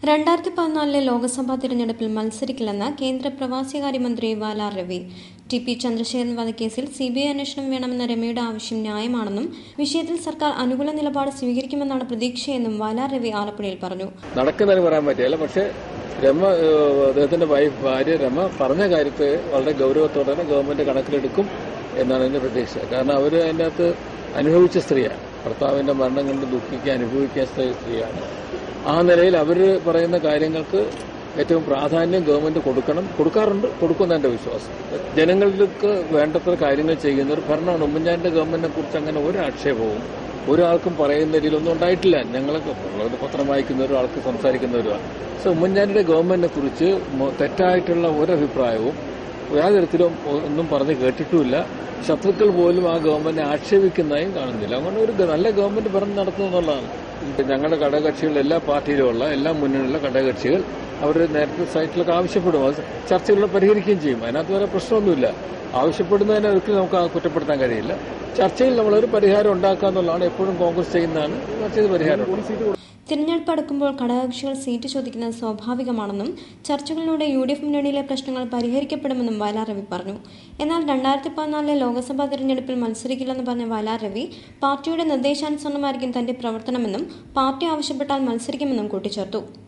രണ്ടായിരത്തി പതിനാലിലെ ലോക്സഭാ തിരഞ്ഞെടുപ്പിൽ മത്സരിക്കില്ലെന്ന് കേന്ദ്ര പ്രവാസികാര്യമന്ത്രി വാല രവി ടി പി ചന്ദ്രശേഖരൻ വധക്കേസിൽ സി ബി ഐ അന്വേഷണം വേണമെന്ന രമയുടെ ആവശ്യം ന്യായമാണെന്നും വിഷയത്തിൽ സർക്കാർ അനുകൂല നിലപാട് സ്വീകരിക്കുമെന്നാണ് പ്രതീക്ഷയെന്നും വാല രവി ആലപ്പുഴയിൽ പറഞ്ഞു നടക്കുന്നതിന് പറയാൻ പറ്റില്ല പക്ഷേ രമ ഏഹ്, അദ്ദേഹത്തിന്റെ വൈഫ് ഭാര്യ രമ പറഞ്ഞ കാര്യത്തെ വളരെ ഗൗരവത്തോടെ തന്നെ ഗവൺമെന്റ് കണക്കിലെടുക്കും എന്നാണ് എന്റെ പ്രതീക്ഷ കാരണം അവർ അതിൻ്റെ അകത്ത് അനുഭവിച്ച സ്ത്രീയാണ് ഭർത്താവിന്റെ മരണം കൊണ്ട് ദുഃഖിക്കാൻ അനുഭവിക്കാൻ സ്ത്രീ- സ്ത്രീയാണ് ആ നിലയിൽ അവർ പറയുന്ന കാര്യങ്ങൾക്ക് ഏറ്റവും പ്രാധാന്യം ഗവൺമെന്റ് കൊടുക്കണം കൊടുക്കാറുണ്ട് കൊടുക്കുന്ന എന്റെ വിശ്വാസം ജനങ്ങൾക്ക് വേണ്ടത്ര കാര്യങ്ങൾ ചെയ്യുന്ന ഒരു ഭരണമാണ് ഉമ്മൻചാണ്ടിന്റെ ഗവൺമെന്റിനെ കുറിച്ച് അങ്ങനെ ഒരു ആക്ഷേപവും ഒരാൾക്കും പറയുന്ന രീതിയിലൊന്നും ഉണ്ടായിട്ടില്ല ഞങ്ങളൊക്കെ ഉള്ളത് പത്രം വായിക്കുന്ന ഒരാൾക്ക് സംസാരിക്കുന്നവരുമാണ് സോ ഉമ്മൻചാണ്ടിയുടെ ഗവൺമെന്റിനെ കുറിച്ച് മൊ- തെറ്റായിട്ടുള്ള ഒരഭിപ്രായവും യാതൊരു തരത്തിലും ഒന്നും പറഞ്ഞ് കേട്ടിട്ടുമില്ല ശത്രുക്കൾ പോലും ആ ഗവൺമെന്റിനെ ആക്ഷേപിക്കുന്നതായും കാണുന്നില്ല അതുകൊണ്ട് ഒരു ഗ- നല്ല ഗവൺമെന്റ് ഭരണം നടത്തുന്നു എന്നുള്ളതാണ് ഞങ്ങളുടെ ഘടകകക്ഷികൾ എല്ലാ പാർട്ടിയിലുമുള്ള എല്ലാ മുന്നണിയിലുള്ള ഘടകകക്ഷികൾ അവർ നേരത്തെ സൈറ്റിലൊക്കെ ആവശ്യപ്പെടും അത് ചർച്ചകളിൽ പരിഹരിക്കുകയും ചെയ്യും അതിനകത്ത് വേറെ പ്രശ്നമൊന്നുമില്ല ആവശ്യപ്പെടുന്നതിനെ ഒരിക്കലും നമുക്ക് ആ കുറ്റപ്പെടുത്താൻ കഴിയില്ല ചർച്ചയിൽ നമ്മളൊരു പരിഹാരം ഉണ്ടാക്കുക എന്നുള്ളതാണ് എപ്പോഴും കോൺഗ്രസ് ചെയ്യുന്നതാണ് ചർച്ച ചെയ്ത് പരിഹാരം ഉണ്ടാക്കും. തിരഞ്ഞെടുപ്പ് അടുക്കുമ്പോൾ ഘടകകക്ഷികൾ സീറ്റ് ചോദിക്കുന്നത് സ്വാഭാവികമാണെന്നും ചർച്ചകളിലൂടെ യു ഡി എഫ് മുന്നണിയിലെ പ്രശ്നങ്ങൾ പരിഹരിക്കപ്പെടുമെന്നും വാല രവി പറഞ്ഞു എന്നാൽ രണ്ടായിരത്തി പതിനാലിലെ ലോക്സഭാ തിരഞ്ഞെടുപ്പിൽ മത്സരിക്കില്ലെന്ന് പറഞ്ഞ വാല രവി പാർട്ടിയുടെ നിർദ്ദേശാനുസരണമായിരിക്കും തന്റെ പ്രവർത്തനമെന്നും പാർട്ടി ആവശ്യപ്പെട്ടാൽ മത്സരിക്കുമെന്നും കൂട്ടിച്ചേർത്തു